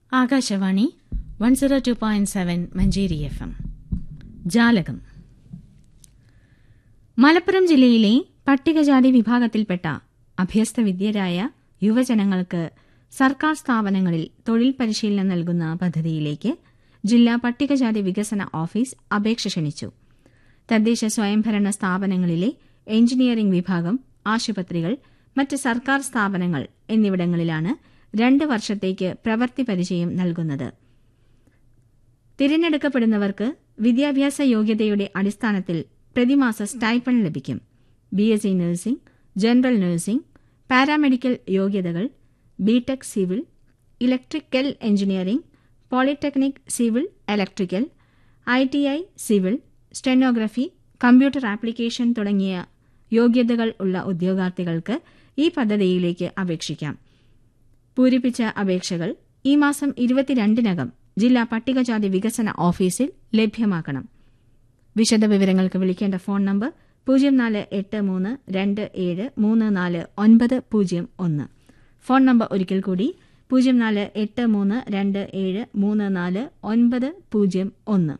Akashvani one zero two point seven Manjeri F M ജാലകം മലപ്പുറം ജില്ലയിലെ പട്ടികജാതി വിഭാഗത്തിൽപ്പെട്ട അഭ്യസ്തവിദ്യരായ യുവജനങ്ങൾക്ക് സർക്കാർ സ്ഥാപനങ്ങളിൽ തൊഴിൽ പരിശീലനം നൽകുന്ന പദ്ധതിയിലേക്ക് ജില്ലാ പട്ടികജാതി വികസന ഓഫീസ് അപേക്ഷ ക്ഷണിച്ചു തദ്ദേശ സ്വയംഭരണ സ്ഥാപനങ്ങളിലെ എഞ്ചിനീയറിംഗ് വിഭാഗം ആശുപത്രികൾ മറ്റ് സർക്കാർ സ്ഥാപനങ്ങൾ എന്നിവിടങ്ങളിലാണ് രണ്ട് വർഷത്തേക്ക് പ്രവൃത്തി പരിചയം നൽകുന്നത് തിരഞ്ഞെടുക്കപ്പെടുന്നവർക്ക് വിദ്യാഭ്യാസ യോഗ്യതയുടെ അടിസ്ഥാനത്തിൽ പ്രതിമാസ സ്റ്റൈപ്പൺ ലഭിക്കും B S C nursing general nursing paramedical യോഗ്യതകൾ BTech civil electrical engineering polytechnic civil electrical I T I civil stenography computer application തുടങ്ങിയ യോഗ്യതകൾ ഉള്ള ഉദ്യോഗാർത്ഥികൾക്ക് ഈ പദ്ധതിയിലേക്ക് അപേക്ഷിക്കാം പൂരിപ്പിച്ച അപേക്ഷകൾ ഈ മാസം ഇരുപത്തിരണ്ടിനകം ജില്ലാ പട്ടികജാതി വികസന ഓഫീസിൽ ലഭ്യമാക്കണം വിശദവിവരങ്ങൾക്ക് വിളിക്കേണ്ട ഫോൺ നമ്പർ പൂജ്യം നാല് എട്ട് മൂന്ന് രണ്ട് ഏഴ് മൂന്ന് നാല് ഒൻപത് പൂജ്യം ഒന്ന് ഫോൺ നമ്പർ ഒരിക്കൽ കൂടി പൂജ്യം നാല് എട്ട് മൂന്ന് രണ്ട് ഏഴ് മൂന്ന് നാല് ഒൻപത് പൂജ്യം ഒന്ന്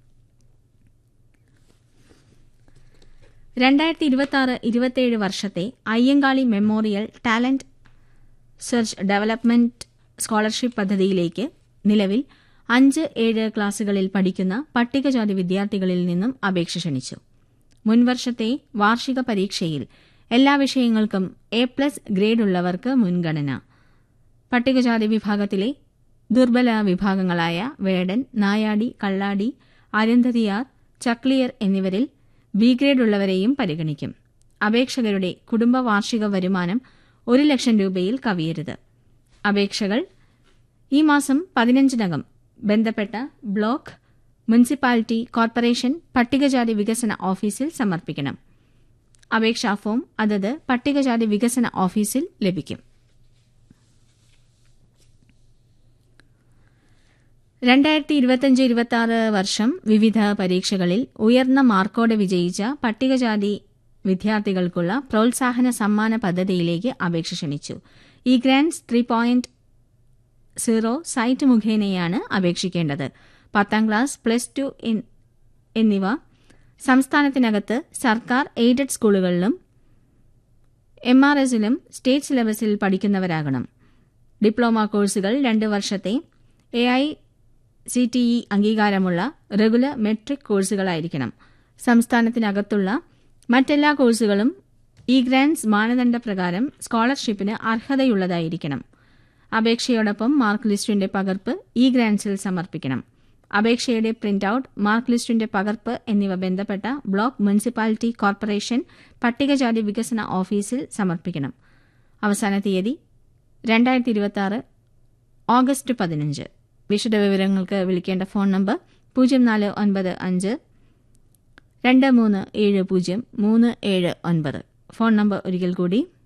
രണ്ടായിരത്തി ഇരുപത്തി ആറ് ഇരുപത്തിയേഴ് വർഷത്തെ Ayyankali memorial talent search development scholarship പദ്ധതിയിലേക്ക് നിലവിൽ അഞ്ച് ഏഴ് ക്ലാസുകളിൽ പഠിക്കുന്ന പട്ടികജാതി വിദ്യാർത്ഥികളിൽ നിന്നും അപേക്ഷ ക്ഷണിച്ചു മുൻവർഷത്തെ വാർഷിക പരീക്ഷയിൽ എല്ലാ വിഷയങ്ങൾക്കും എ പ്ലസ് ഗ്രേഡുള്ളവർക്ക് മുൻഗണന പട്ടികജാതി വിഭാഗത്തിലെ ദുർബല വിഭാഗങ്ങളായ വേടൻ നായാടി കള്ളാടി അരുന്ധതിയാർ ചക്ലിയർ എന്നിവരിൽ ബി ഗ്രേഡുള്ളവരെയും പരിഗണിക്കും അപേക്ഷകരുടെ കുടുംബ വാർഷിക വരുമാനം ഒരു ലക്ഷം രൂപയിൽ കവിയരുത് അപേക്ഷകൾ ഈ മാസം പതിനഞ്ചിനകം ബന്ധപ്പെട്ട ബ്ലോക്ക് മുനിസിപ്പാലിറ്റി കോർപ്പറേഷൻ പട്ടികജാതി വികസന ഓഫീസിൽ സമർപ്പിക്കണം അപേക്ഷാ ഫോം അതത് പട്ടികജാതി വികസന ഓഫീസിൽ ലഭിക്കും രണ്ടായിരത്തി ഇരുപത്തിയഞ്ച് ഇരുപത്തിയാറ് വർഷം വിവിധ പരീക്ഷകളിൽ ഉയർന്ന മാർക്കോടെ വിജയിച്ച പട്ടികജാതി വിദ്യാർത്ഥികൾക്കുള്ള പ്രോത്സാഹന സമ്മാന പദ്ധതിയിലേക്ക് അപേക്ഷ ക്ഷണിച്ചു e grants three point zero site മുഖേനയാണ് അപേക്ഷിക്കേണ്ടത് പത്താം ക്ലാസ് പ്ലസ് ടു എന്നിവ സംസ്ഥാനത്തിനകത്ത് സർക്കാർ എയ്ഡഡ് സ്കൂളുകളിലും എം ആർ എസിലും സ്റ്റേറ്റ് സിലബസിൽ പഠിക്കുന്നവരാകണം ഡിപ്ലോമ കോഴ്സുകൾ രണ്ട് വർഷത്തെ A I C T E അംഗീകാരമുള്ള റെഗുലർ മെട്രിക് കോഴ്സുകളായിരിക്കണം സംസ്ഥാനത്തിനകത്തുള്ള മറ്റെല്ലാ കോഴ്സുകളും ഇ ഗ്രാൻഡ്സ് മാനദണ്ഡപ്രകാരം സ്കോളർഷിപ്പിന് അർഹതയുള്ളതായിരിക്കണം അപേക്ഷയോടൊപ്പം മാർക്ക് ലിസ്റ്റിന്റെ പകർപ്പ് ഇ ഗ്രാൻഡ്സിൽ സമർപ്പിക്കണം അപേക്ഷയുടെ പ്രിന്റ് ഔട്ട് മാർക്ക് ലിസ്റ്റിന്റെ പകർപ്പ് എന്നിവ ബന്ധപ്പെട്ട ബ്ലോക്ക് മുനിസിപ്പാലിറ്റി കോർപ്പറേഷൻ പട്ടികജാതി വികസന ഓഫീസിൽ സമർപ്പിക്കണം അവസാന തീയതി രണ്ടായിരത്തി ഇരുപത്തി ഓഗസ്റ്റ് പതിനഞ്ച് വിശദവിവരങ്ങൾക്ക് വിളിക്കേണ്ട ഫോൺ നമ്പർ പൂജ്യം നാല് ഒൻപത് അഞ്ച് രണ്ട് മൂന്ന് ഏഴ് പൂജ്യം മൂന്ന് ഏഴ് ഒൻപത് ഫോൺ നമ്പർ ഒരിക്കൽ കൂടി